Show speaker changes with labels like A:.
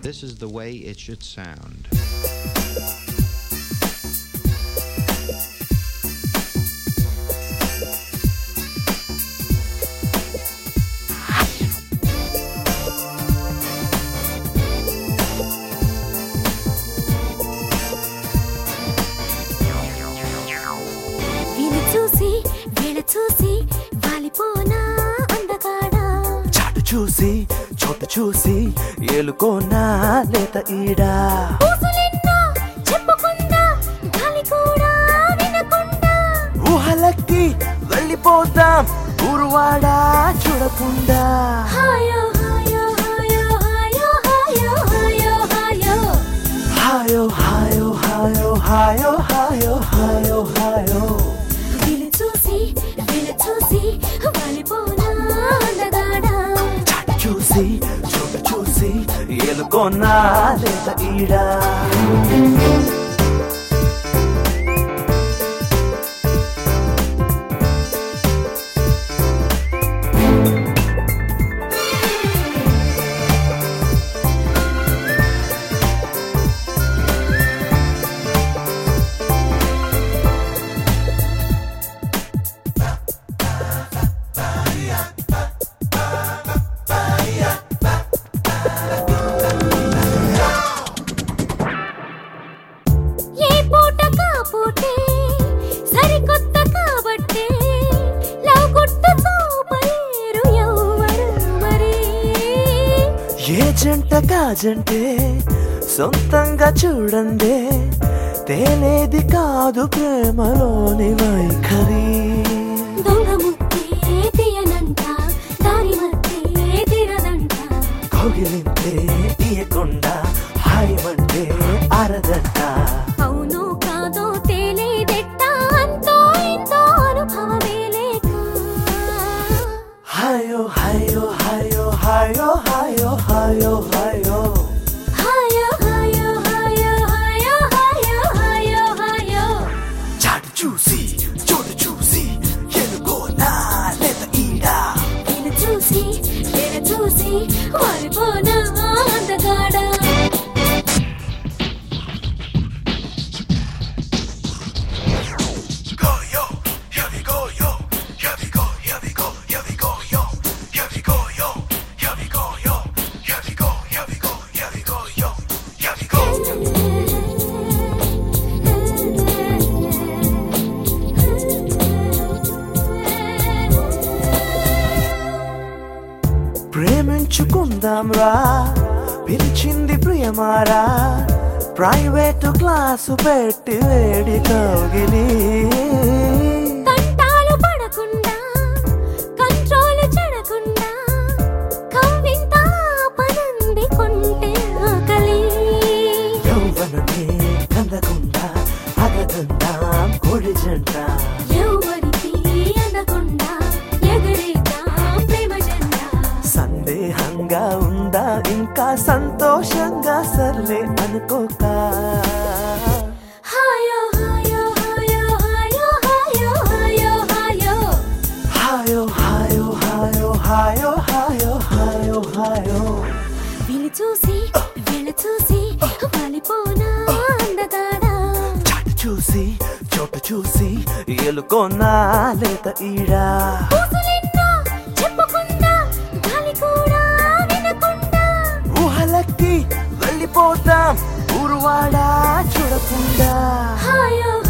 A: This is the way it should sound.
B: వీలు చూసి వీళ్ళ చూసి వాలిపోనా అందగాడా
C: చాటు చూసి చోటు చూసి ఏలుకోనా లేత ఈడా
B: ఊసులెన్నో చెప్పుకుందా గాలి కూడా వినకుండా
C: ఊహలకి వెళ్ళిపోతాం ఊరువాడా చూడకుండా
B: హాయో హాయో హాయో హాయో హాయో హాయో హాయో
C: హాయో హాయో హాయో హాయో హాయో హాయో హాయో
B: వీలు చూసి వీళ్ళ చూసి వాలిపోనా అందగాడా
C: చాటు చూసి చోటు చూసి ఏలుకోనా లేత ఈడా
B: ఏ పూట కాపోతే సరికొత్త కాబట్టే లవ్ గుట్టు చూపలేరు ఎవ్వరు మరి
C: ఏ జంట కాజంటే సొంతంగా చూడండి తేలేది కాదు ప్రేమలోని వైఖరి
B: దొంగ ముత్తే తీయనంట దారి మత్తే తీరదంట
C: కౌగిలింతే తీయకుండా హాయిమంటే అరదంట
B: అవును కాదో తేలేదెట్ట అంతో ఇంతో అనుభవమే లేక
C: హాయో హాయో హాయో హాయో హాయో హాయో హాయో
B: హాయో హాయో హాయో హాయో హాయో హాయో హాయో
C: చాటు చూసి చోటు చూసి ఎనుకో నా లేత ఈడా
B: వీళ్ళు చూసి వీళ్ళు చూసి వాలిపోనా అందగాడా
C: go yo, here we go yo, here we go, here we go, here we go yo, here we go yo, here we go yo, here we go, here we go, here we go yo, here we go. ప్రేమించుకుందాం రా పిలిచింది ప్రియమారా private class పెట్టి వేడి కౌగిలి
B: కంటాలు పడకుండా control చెడకుండా కవ్వింత పనంది కొంటే ఆకలి
C: యౌవనమే కందకుండా అగదందాం కొడి జంట
B: ఎవరికి అందకుండా ఎగరేద్దాం ప్రేమ జెండా
C: సందేహంగా ఉందా ఇంకా సంతోషంగా సర్లే అనుకోక
B: హాయో హాయో హాయో హాయో హాయో హాయో హాయో
C: హాయో హాయో హాయో హాయో హాయో హాయో హాయో
B: వీళ్ళు చూసి వీళ్ళు చూసి వాలిపోనా అందగాడా
C: చాటు చూసి చోటు చూసి ఎలుకోనా లేత ఈడా
B: ఊసులెన్నో చెప్పుకుందా గాలి కూడా వినకుండా
C: ఊహలకి వెళ్ళిపోతాం ఊరువాడా చూడకుండా
B: హాయో